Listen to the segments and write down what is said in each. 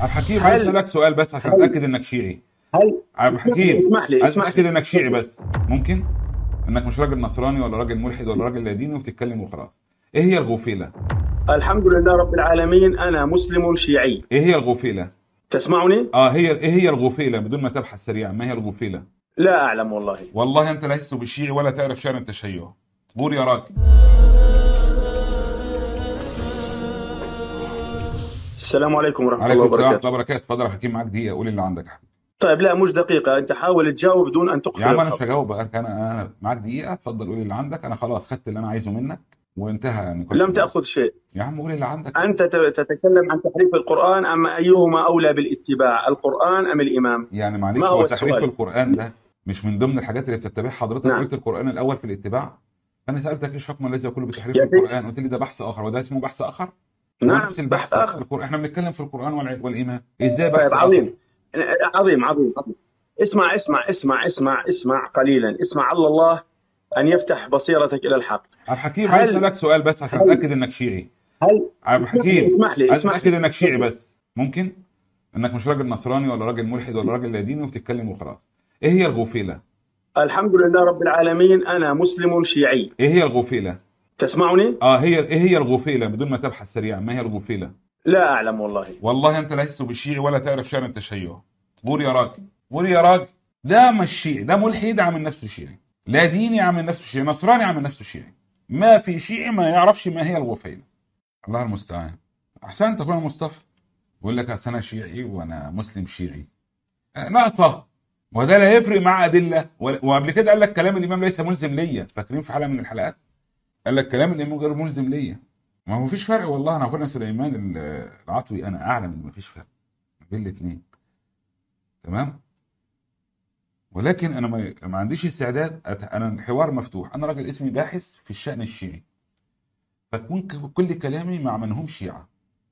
عبد الحكيم عايز هل- اسالك سؤال بس عشان هل- اتاكد انك شيعي هل عبد الحكيم اسمح لي عايز اسمح اتاكد لي انك شيعي بس ممكن انك مش راجل نصراني ولا راجل ملحد ولا راجل لا ديني وبتتكلم وخلاص ايه هي الغوفيله الحمد لله رب العالمين انا مسلم شيعي ايه هي الغوفيله تسمعني اه هي ايه هي الغوفيله بدون ما تبحث سريعا ما هي الغوفيله لا اعلم والله والله انت لست بالشيعي ولا تعرف شأن التشيع قول يا راجل السلام عليكم ورحمه الله عليكم السلام ورحمه وبركاته الله وبركاته اتفضل يا حكيم معاك دقيقه قول اللي عندك يا حبيبي طيب لا مش دقيقه انت حاول تجاوب دون ان يا تقفل عم انا الخط مش هجاوبك انا انا معاك دقيقه اتفضل قول اللي عندك انا خلاص خدت اللي انا عايزه منك وانتهى النقاش لم تاخذ شيء يا عم قول اللي عندك انت ت- تتكلم عن تحريف القران اما ايهما اولى بالاتباع القران ام الامام يعني معلش ما هو هو تحريف السؤال؟ القرآن ده مش من ضمن الحاجات اللي بتتبعها حضرتك نعم. قلت القرآن الأول في الاتباع أنا سألتك إيش حكم الذي يقول بتحريف يا سيدي. القرآن قلت لي ده بحث آخر وده اسمه بحث آخر هو نعم نفس البحث بحث اخر القرآن إحنا بنتكلم في القرآن والع- والإيمان إزاي بحث طيب آخر عظيم عظيم عظيم عظيم اسمع اسمع اسمع اسمع اسمع قليلا اسمع على الله ان يفتح بصيرتك الى الحق عبد الحكيم هل- عايز أسألك سؤال بس عشان هل- أتأكد إنك شيعي هل عبد الحكيم اسمح لي عايز اسمح أتأكد لي إنك شيعي بس ممكن إنك مش راجل نصراني ولا راجل ملحد ولا راجل لا ديني وبتتكلم وخلاص إيه هي الغوفيلة؟ الحمد لله رب العالمين انا مسلم شيعي إيه هي الغوفيلة؟ تسمعني آه هي إيه هي الغوفيلة بدون ما تبحث سريعا ما هي الغوفيلة؟ لا اعلم والله والله انت لست بالشيعي ولا تعرف شأن التشيع قول يا راجل قول يا راجل ده مش شيعي ده ملحد عامل نفسه شيعي لا ديني عامل نفسه شيعي نصراني عامل نفسه شيعي ما في شيعي ما يعرفش ما هي الغفيلة الله المستعان احسنت اخويا مصطفى بيقول لك أصل انا شيعي وانا مسلم شيعي آه، ناقصه وده لا يفرق مع ادله ولا- وقبل كده قال لك كلام الامام ليس ملزم ليا فاكرين في حلقه من الحلقات قال لك كلام الامام غير ملزم ليا ما هو مفيش فرق والله انا اخونا سليمان ال- العطوي انا اعلم ان مفيش فرق بين الاثنين تمام ولكن انا ما, ما عنديش استعداد أت... انا الحوار مفتوح انا راجل اسمي باحث في الشان الشيعي فتكون ك- كل كلامي مع من هم شيعه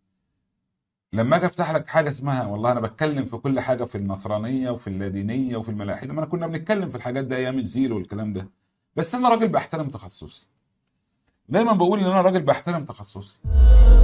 لما اجي افتح لك حاجه اسمها والله انا بتكلم في كل حاجه في النصرانيه وفي اللادينيه وفي الملاحده ما انا كنا بنتكلم في الحاجات دي ايام الزيل والكلام ده بس انا راجل بحترم تخصصي دايما بقول ان انا راجل بحترم تخصصي